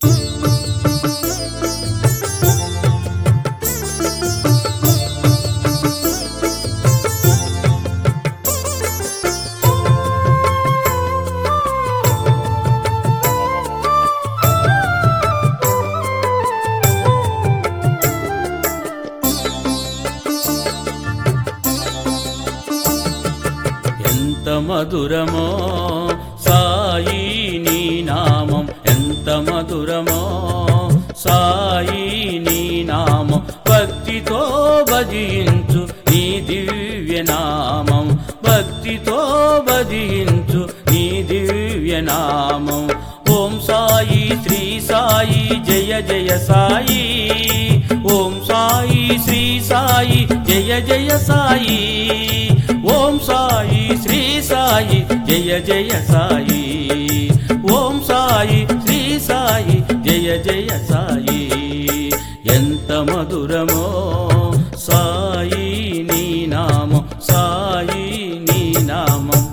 మధురమో సాయి నీ నామం ఎంత మధురమో సాయి నీ నామం భక్తితో భజించు నీ దివ్య నామం భక్తితో భజించు నీ దివ్య నామం ఓం సాయి శ్రీ సాయి జయ జయ సాయి ఓం సాయి శ్రీ సాయి జయ జయ సాయి ఓం సాయి శ్రీ సాయి జయ జయ సాయి ఓం సాయి శ్రీ సాయి జయ జయ సాయి ఎంత మధురమో సాయి నీ నామం సాయి నీ నామం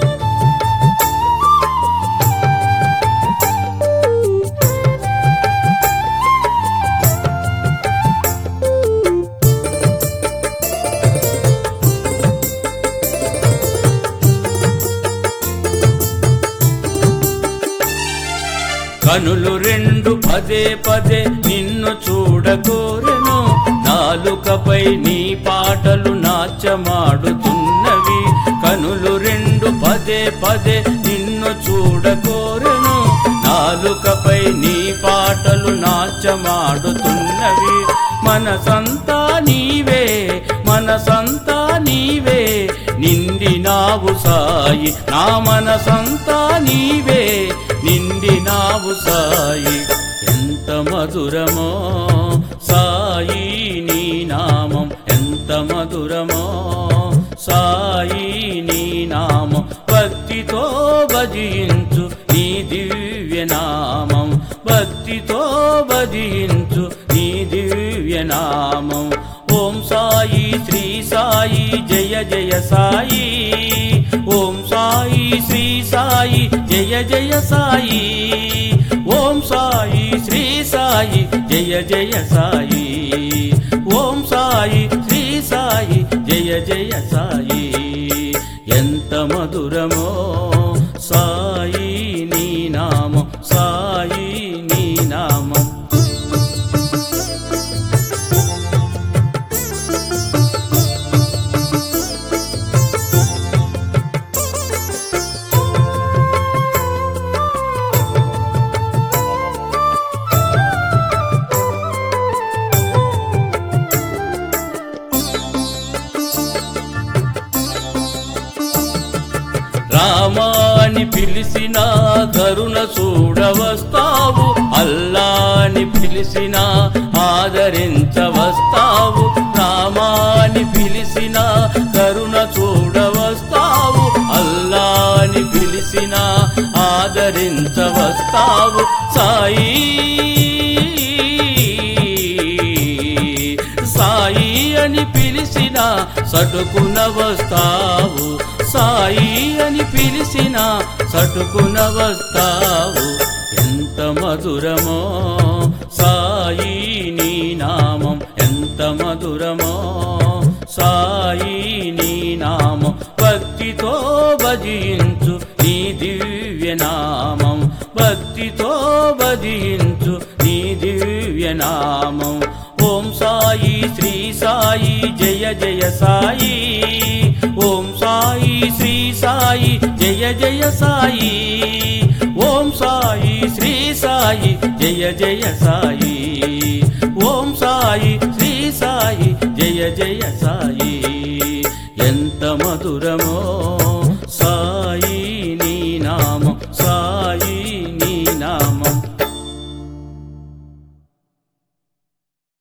కనులు రెండు పదే పదే నిన్ను చూడగోరెను నాలుకపై నీ పాటలు నాట్యమాడుతున్నవి కనులు రెండు పదే పదే నిన్ను చూడగోరెను నాలుకపై నీ పాటలు నాట్యమాడుతున్నవి మనసంతా నీవే మనసంతా నీవే నిండినావు సాయి నా మనసంతా నీవే నిండినావు సాయి ఎంత మధురమో సాయి నీ నామం ఎంత మధురమో సాయి నీ నామం భక్తితో భజించు నీ దివ్య నామం భక్తితో భజించు నీ దివ్య నామం ఓం సాయి శ్రీ సాయి జయ జయ సాయి ఓం సాయి శ్రీ సాయి జయ జయ సాయి ఓం సాయి శ్రీ సాయి జయ జయ సాయి ఓం సాయి శ్రీ సాయి జయ జయ సాయి ఎంత మధురమో సాయి నీ నామం సాయి నీ నామం రామాని పిలిచిన కరుణ చూడవస్తావు అల్లాని పిలిచిన ఆదరించవస్తావు రామాని పిలిచిన కరుణ చూడవస్తావు అల్లాని పిలిచిన ఆదరించవస్తావు సాయి సాయి అని పిలిచిన సటుకున వస్తావు సాయి అని పిలిచిన సటుకున వస్తావు ఎంత మధురమో సాయి నీ నామం ఎంత మధురమో సాయి నీ నామం భక్తితో భజించు నీ దివ్య నామం భక్తితో భజించు నీ దివ్య నామం ఓం సాయి శ్రీ సాయి జయ జయ సాయి ఓం సాయి శ్రీ సాయి జయ జయ సాయి ఓం సాయి శ్రీ సాయి జయ జయ సాయి ఓం సాయి శ్రీ సాయి జయ జయ సాయి ఎంత మధురమో